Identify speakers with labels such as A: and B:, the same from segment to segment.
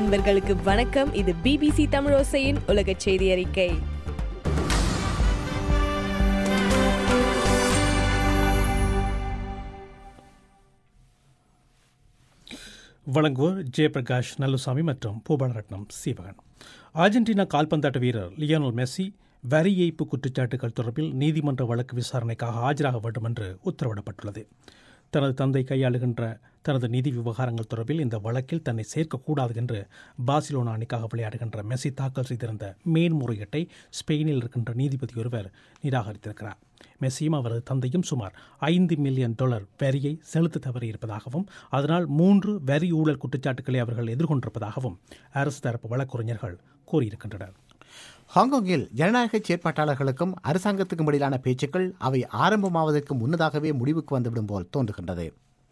A: நண்பர்களுக்கு வணக்கம் இது பிபிசி தமிழோசையின் உலக செய்தி அறிக்கை
B: வழங்குவோர் ஜெயபிரகாஷ் நல்லுசாமி மற்றும் பூபாலரட்னம் சீவகன் அர்ஜென்டினா கால்பந்தாட்ட வீரர் லியோனல் மெஸ்ஸி வரி ஏய்ப்பு குற்றச்சாட்டுகள் தொடர்பில் நீதிமன்ற வழக்கு விசாரணைக்காக ஆஜராக வேண்டும் என்று உத்தரவிடப்பட்டுள்ளது தனது தந்தை கையாளுகின்ற தனது நிதி விவகாரங்கள் தொடர்பில் இந்த வழக்கில் தன்னை சேர்க்கக்கூடாது என்று பார்சிலோனா அணிக்காக விளையாடுகின்ற மெஸ்ஸி தாக்கல் செய்திருந்த மேன்முறையீட்டை ஸ்பெயினில் இருக்கின்ற நீதிபதி ஒருவர் நிராகரித்திருக்கிறார் மெஸ்ஸியும் அவரது தந்தையும் சுமார் ஐந்து மில்லியன் டாலர் வரியை செலுத்த தவறியிருப்பதாகவும் அதனால் மூன்று வரி ஊழல் குற்றச்சாட்டுகளை அவர்கள் எதிர்கொண்டிருப்பதாகவும் அரசு தரப்பு வழக்கறிஞர்கள் கூறியிருக்கின்றனர்
C: ஹாங்காங்கில் ஜனநாயக செயற்பாட்டாளர்களுக்கும் அரசாங்கத்துக்கும் இடையிலான பேச்சுக்கள் அவை ஆரம்பமாவதற்கு முன்னதாகவே முடிவுக்கு வந்துவிடும் போல் தோன்றுகின்றது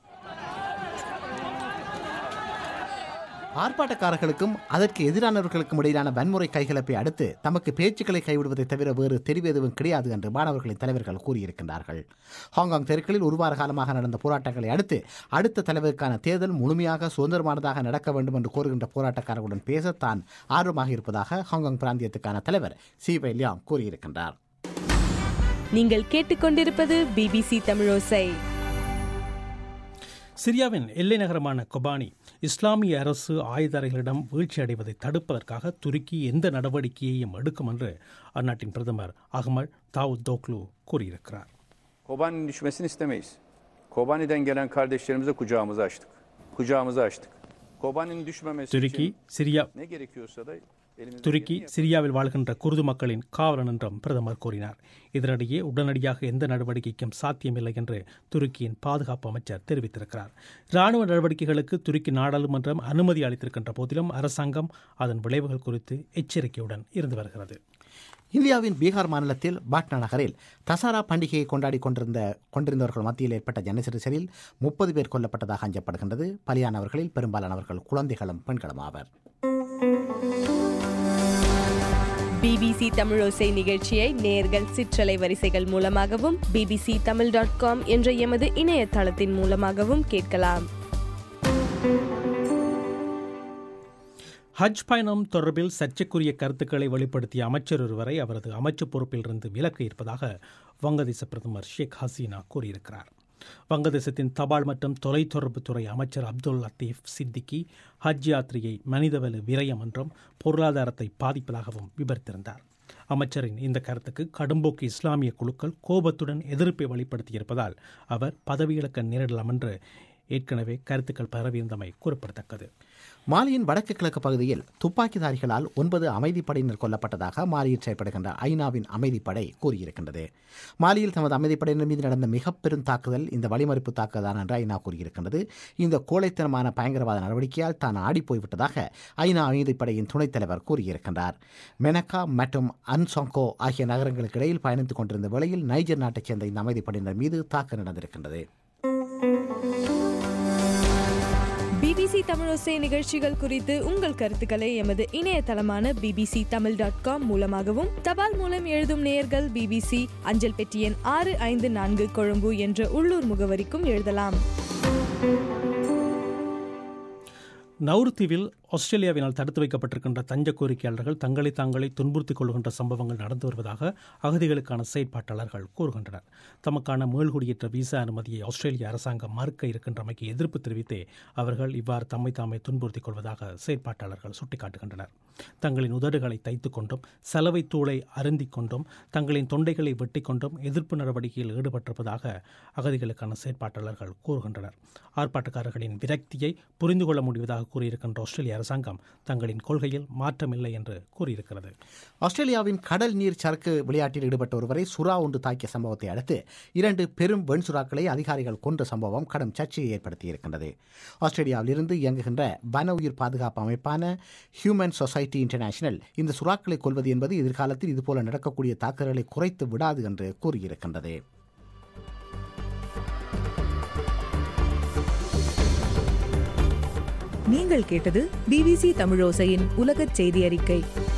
C: ஆர்ப்பாட்டக்காரர்களுக்கும் அதற்கு எதிரானவர்களுக்கும் இடையிலான வன்முறை கைகலப்பை அடுத்து தமக்கு பேச்சுக்களை கைவிடுவதை தவிர வேறு தெரிவு எதுவும் கிடையாது என்று மாணவர்களின் தலைவர்கள் கூறியிருக்கின்றார்கள் ஹாங்காங் தெருக்களில் ஒரு வார காலமாக நடந்த போராட்டங்களை அடுத்து அடுத்த தலைவருக்கான தேர்தல் முழுமையாக சுதந்திரமானதாக நடக்க வேண்டும் என்று கோருகின்ற போராட்டக்காரர்களுடன் பேச தான் ஆர்வமாக இருப்பதாக ஹாங்காங் பிராந்தியத்துக்கான தலைவர் சி வை லியாங் கூறியிருக்கின்றார்
A: நீங்கள் கேட்டுக்கொண்டிருப்பது பிபிசி தமிழோசை
B: சிரியாவின் எல்லை நகரமான கொபானி இஸ்லாமிய அரசு ஆயுதரைகளிடம் வீழ்ச்சி அடைவதை தடுப்பதற்காக துருக்கி எந்த நடவடிக்கையையும் எடுக்கும் என்று அந்நாட்டின் பிரதமர் அகமது தாவூத் தோக்லு கூறியிருக்கிறார்
D: Kobani'nin düşmesini istemeyiz. Kobani'den gelen kardeşlerimize kucağımızı açtık. Kucağımızı açtık. Kobani'nin düşmemesi
B: Turkey
D: için
B: Syria
D: ne gerekiyorsa da elimizden
B: Turkey
D: geleni
B: சிரியாவில் வாழ்கின்ற குர்து மக்களின் காவலன் என்றும் பிரதமர் கூறினார் இதனிடையே உடனடியாக எந்த நடவடிக்கைக்கும் சாத்தியமில்லை என்று துருக்கியின் பாதுகாப்பு அமைச்சர் தெரிவித்திருக்கிறார் இராணுவ நடவடிக்கைகளுக்கு துருக்கி நாடாளுமன்றம் அனுமதி அளித்திருக்கின்ற போதிலும் அரசாங்கம் அதன் விளைவுகள் குறித்து எச்சரிக்கையுடன் இருந்து வருகிறது
C: இந்தியாவின் பீகார் மாநிலத்தில் பாட்னா நகரில் தசரா பண்டிகையை கொண்டாடி கொண்டிருந்த கொண்டிருந்தவர்கள் மத்தியில் ஏற்பட்ட ஜனசரிசலில் முப்பது பேர் கொல்லப்பட்டதாக அஞ்சப்படுகின்றது பலியானவர்களில் பெரும்பாலானவர்கள் குழந்தைகளும் பெண்களும் ஆவர்
A: பிபிசி தமிழோசை நிகழ்ச்சியை நேர்கள் சிற்றலை வரிசைகள் மூலமாகவும் பிபிசி தமிழ் டாட் காம் என்ற எமது இணையதளத்தின் மூலமாகவும் கேட்கலாம்
B: ஹஜ் பயணம் தொடர்பில் சர்ச்சைக்குரிய கருத்துக்களை வெளிப்படுத்திய அமைச்சர் ஒருவரை அவரது அமைச்சு பொறுப்பிலிருந்து விலக்க இருப்பதாக வங்கதேச பிரதமர் ஷேக் ஹசீனா கூறியிருக்கிறார் வங்கதேசத்தின் தபால் மற்றும் தொலைத்தொடர்புத்துறை அமைச்சர் அப்துல் லத்தீப் சித்திகி ஹஜ் யாத்திரையை மனிதவள விரயம் என்றும் பொருளாதாரத்தை பாதிப்பதாகவும் விவரித்திருந்தார் அமைச்சரின் இந்த கருத்துக்கு கடும்போக்கு இஸ்லாமிய குழுக்கள் கோபத்துடன் எதிர்ப்பை வெளிப்படுத்தியிருப்பதால் அவர் பதவியிழக்க நேரிடலாம் என்று ஏற்கனவே கருத்துக்கள் பரவியிருந்தமை குறிப்பிடத்தக்கது
C: மாலியின் வடக்கு கிழக்கு பகுதியில் துப்பாக்கிதாரிகளால் ஒன்பது அமைதிப்படையினர் கொல்லப்பட்டதாக மாலியில் செயல்படுகின்ற ஐநாவின் அமைதிப்படை கூறியிருக்கின்றது மாலியில் தமது அமைதிப்படையினர் மீது நடந்த மிக பெரும் தாக்குதல் இந்த வழிமறிப்பு தாக்குதல் என்று ஐநா கூறியிருக்கின்றது இந்த கோழைத்தனமான பயங்கரவாத நடவடிக்கையால் தான் ஆடிப்போய்விட்டதாக ஐநா அமைதிப்படையின் துணைத் தலைவர் கூறியிருக்கின்றார் மெனக்கா மற்றும் அன்சொங்கோ ஆகிய நகரங்களுக்கு இடையில் பயணித்துக் கொண்டிருந்த வேளையில் நைஜர் நாட்டைச் சேர்ந்த இந்த அமைதிப்படையினர் மீது தாக்கு நடந்திருக்கின்றது
A: பிபிசி தமிழோசை நிகழ்ச்சிகள் குறித்து உங்கள் கருத்துக்களை எமது இணையதளமான பிபிசி தமிழ் டாட் காம் மூலமாகவும் தபால் மூலம் எழுதும் நேயர்கள் பிபிசி அஞ்சல் பெட்டி எண் ஆறு ஐந்து நான்கு கொழும்பு என்ற உள்ளூர் முகவரிக்கும் எழுதலாம்
B: நவுருத்தீவில் ஆஸ்திரேலியாவினால் தடுத்து வைக்கப்பட்டிருக்கின்ற தஞ்ச கோரிக்கையாளர்கள் தங்களை தாங்களே துன்புறுத்திக் கொள்கின்ற சம்பவங்கள் நடந்து வருவதாக அகதிகளுக்கான செயற்பாட்டாளர்கள் கூறுகின்றனர் தமக்கான மேல்குடியேற்ற விசா அனுமதியை ஆஸ்திரேலிய அரசாங்கம் மறுக்க இருக்கின்றமைக்கு எதிர்ப்பு தெரிவித்தே அவர்கள் இவ்வாறு தம்மை தாமே துன்புறுத்திக் கொள்வதாக செயற்பாட்டாளர்கள் சுட்டிக்காட்டுகின்றனர் தங்களின் உதடுகளை தைத்துக் கொண்டும் சலவை தூளை அருந்திக் கொண்டும் தங்களின் தொண்டைகளை வெட்டி கொண்டும் எதிர்ப்பு நடவடிக்கையில் ஈடுபட்டிருப்பதாக அகதிகளுக்கான செயற்பாட்டாளர்கள் கூறுகின்றனர் ஆர்ப்பாட்டக்காரர்களின் விரக்தியை புரிந்து கொள்ள முடிவதாக கூறியிருக்கின்ற ஆஸ்திரேலிய அரசாங்கம் தங்களின் கொள்கையில் மாற்றமில்லை என்று கூறியிருக்கிறது
C: ஆஸ்திரேலியாவின் கடல் நீர் சரக்கு விளையாட்டில் ஈடுபட்ட ஒருவரை சுறா ஒன்று தாக்கிய சம்பவத்தை அடுத்து இரண்டு பெரும் வெண் சுறாக்களை அதிகாரிகள் கொன்ற சம்பவம் கடும் சர்ச்சையை ஏற்படுத்தியிருக்கின்றது ஆஸ்திரேலியாவிலிருந்து இயங்குகின்ற வன உயிர் பாதுகாப்பு அமைப்பான ஹியூமன் சொசைட்டி இன்டர்நேஷனல் இந்த சுறாக்களை கொள்வது என்பது எதிர்காலத்தில் இதுபோல நடக்கக்கூடிய தாக்குதல்களை குறைத்து விடாது என்று கூறியிருக்கின்றது
E: நீங்கள் கேட்டது பிபிசி தமிழோசையின் உலகச் செய்தி அறிக்கை